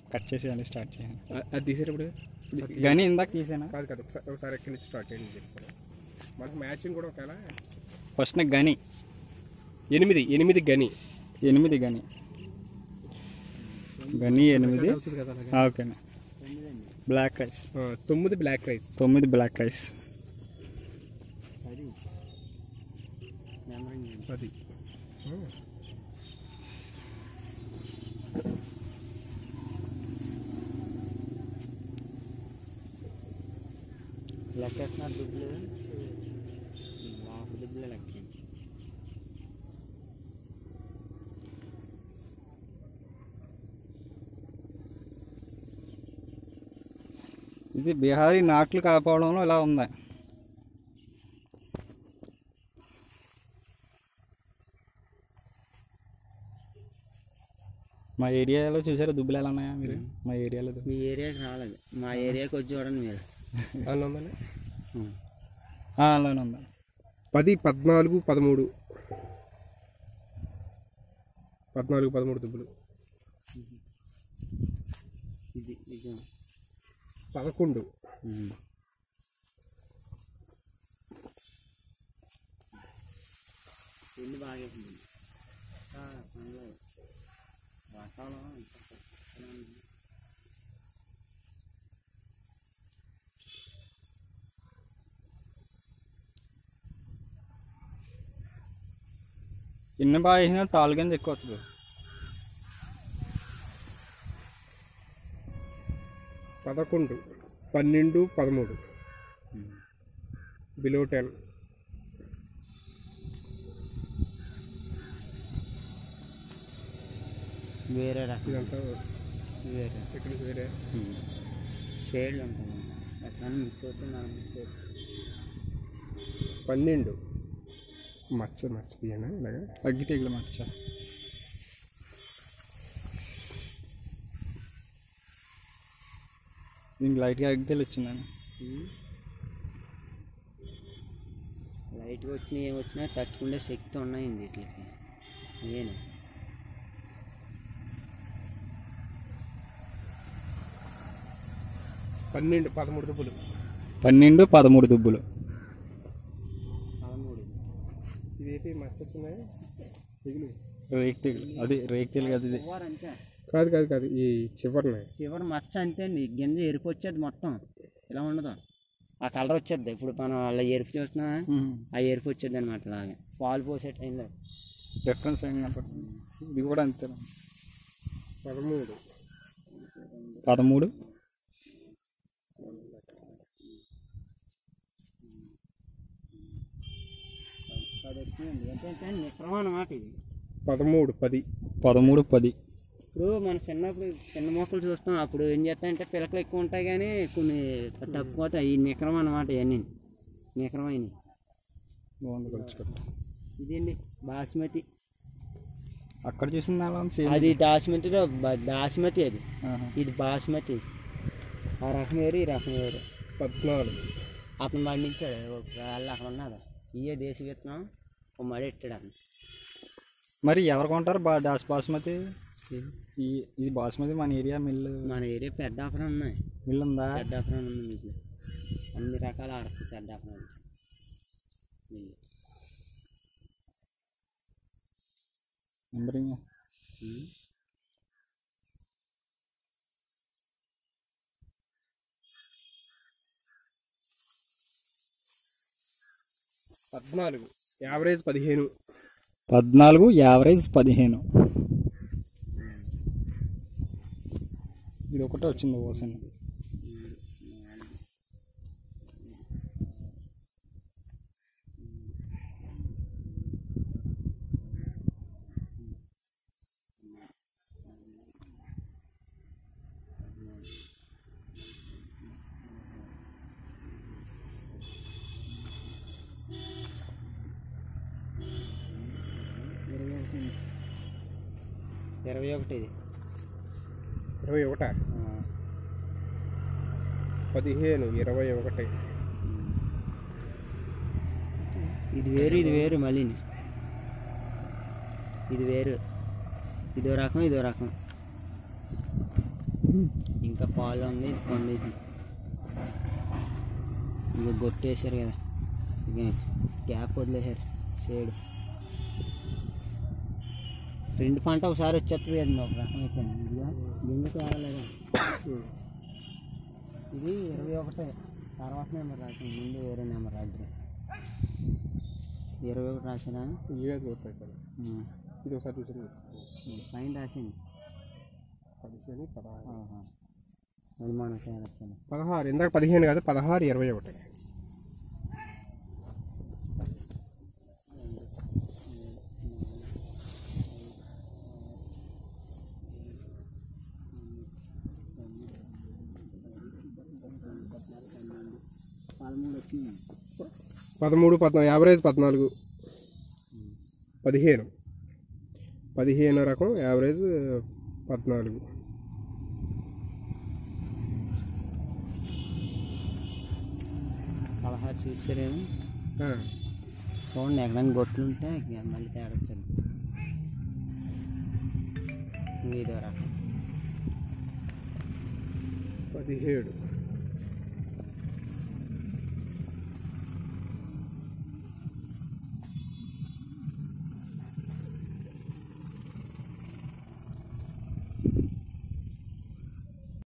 Cut చేసేయండి start చేయండి అ- అది తీసేటప్పుడు గని ఇందాక తీసానా కాదు కాదు ఒకసారి ఒకసారి ఎక్కడి నుంచి స్టార్ట్ చేయండి చెప్తాను మనకు మ్యాచింగ్ కూడా ఒకవేళ ఫస్ట్ నాకు గని ఎనిమిది ఎనిమిది గని ఎనిమిది గని గని ఎనిమిది అవుతుంది కదా అలాగే. ఆ, ఓకేనా బ్లాక్ రైస్ ఆ, తొమ్మిది బ్లాక్ రైస్ తొమ్మిది బ్లాక్ రైస్ పది ఆ, లెక్కేస్తున్నారు దుడ్లు లాక్ దుడ్లు లెక్క ఇది బీహారీ నాట్లు కాపాడంలో ఇలా ఉంది మా ఏరియాలో చూసారా దుబ్బులు ఎలా ఉన్నాయా మీరు మా ఏరియాలో దుబ్బులు. మీ ఏరియాకి రాలేదు మా ఏరియాకి వచ్చి చూడండి మీరు అందులో ఉందండి ఆ, అలానే ఉంది పది పద్నాలుగు పదమూడు పద్నాలుగు పదమూడు దుబ్బులు ఇది నిజం పదకొండు ఎన్ని బాగా వేసింది పర్లేదు వర్షాలు ఎన్ని బాగా వేసినా తాళ్ళు కింద ఎక్కువ వస్తుంది పదకొండు పన్నెండు పదమూడు బిలో టెన్ వేరే రకం ఇదంతా వేరే ఇక్కడ నుంచి వేరే షేడ్లు ఉంటాయి ఎట్లా మిస్ అవుతున్నారు మిస్ అవుతుంది పన్నెండు మచ్చ మచ్చ తీయనా ఇలాగా అగ్గి తెగులు మచ్చ దీనికి లైట్గా అగ్గి తెలు వచ్చిందండి లైట్గా వచ్చినా ఏం వచ్చినా తట్టుకునే శక్తి ఉన్నాయండి వీటికి నేను పన్నెండు పదమూడు దుబ్బులు పన్నెండు పదమూడు దుబ్బులు పదమూడు ఇదేంటి మచ్చ వచ్చినాయి తెగులు రేక్ తెగులు అది రేక్ తెగులు అది ఇది. చివరి అంతే కాదు కాదు కాదు ఈ చివరినాయి చివరి మచ్చ అంతే అండి గింజ ఎరుపు వచ్చేది మొత్తం ఇలా ఉండదు ఆ కలర్ వచ్చేది ఇప్పుడు మనం అలా ఎరుపు చూసినా ఉమ్. ఆ ఎరుపు వచ్చేది అనమాట అలాగే పాలు పోసే టైంలో డిఫరెన్స్ ఏం కనపడుతుంది ఇది కూడా అంతే పదమూడు పదమూడు పది వచ్చిందండి ఏంటంటే నిక్రమం అన్నమాట ఇది పదమూడు పది పదమూడు పది ఇప్పుడు మన చిన్నప్పుడు చిన్న మొక్కలు చూస్తాం అప్పుడు ఏం చేస్తాయంటే పిలకలు ఎక్కువ ఉంటాయి కానీ కొన్ని తప్పిపోతాయి ఈ నిక్రమం అన్నమాట ఇవన్నీ నిక్రమైనవి బాగుంది కొలుచుకోండి ఇదండి బాస్మతి అక్కడ చూసింది అలా ఉంది సేమ్ అది దాస్మతిలో బ- దాస్మతి అది ఆహా. ఇది బాస్మతి ఆ రకం వేరు ఈ రకం వేరు పద్నాలుగు అతను పండించాడు ఒక వాళ్ళు అక్కడ ఉన్నారు ఇయే దేశ విత్తనం ఒక మడి ఎట్టాడు అతను మరి ఎవరు కొంటారు బా దాస్ బాస్మతి ఈ ఇది బాస్మతి మన ఏరియా మిల్లు మన ఏరియా పెద్ద ఆఫరం ఉన్నాయి మిల్ ఉందా పెద్ద ఆఫరం ఉంది మీకు అన్ని రకాల ఆడుతుంది పెద్ద ఆఫరం మిల్లు నెంబరింగ్ ఉమ్. పద్నాలుగు యావరేజ్ పదిహేను పద్నాలుగు యావరేజ్ పదిహేను ఇది ఒకటే వచ్చింది ఓసన్ ఇరవై ఒకటి ఇరవై ఒకటి ఇది ఇరవై ఒకట ఆ. పదిహేను ఇరవై ఒకటి ఇది వేరు ఇది వేరు మళ్ళీ ఇది వేరు ఇదో రకం ఇదో రకం ఇంకా పాలు ఉంది ఇది పండుది ఇది గొట్టేశారు కదా ఇక గ్యాప్ వదిలేశారు షేడ్ రెండు పంట ఒకసారి వచ్చేస్తుంది కదండి ఒక రకం అయిపోయింది ఇదిగా గింజ తేగలేదు ఇది ఇరవై ఒకటే తర్వాత నెంబర్ రాసింది ముందు వేరే నెంబర్ రాదు ఇరవై ఒకటి రాసినా ఇవే చూస్తాయి ఇక్కడ ఇది ఒకసారి చూసి పైన రాసింది పదిహేను పదహారు ఆహా. అది మనం చేయాలి పదహారు ఇందాక పదిహేను కాదు పదహారు ఇరవై ఒకటి పదమూడు వచ్చింది పదమూడు పద్నాలుగు యావరేజ్ పద్నాలుగు పదిహేను పదిహేను రకం యావరేజ్ పద్నాలుగు పదహారు చూసారేమో ఆ, చూడండి ఎక్కడైనా గొట్లు ఉంటే ఇక మళ్ళీ తేడొచ్చాను ఇదో రకం పదిహేడు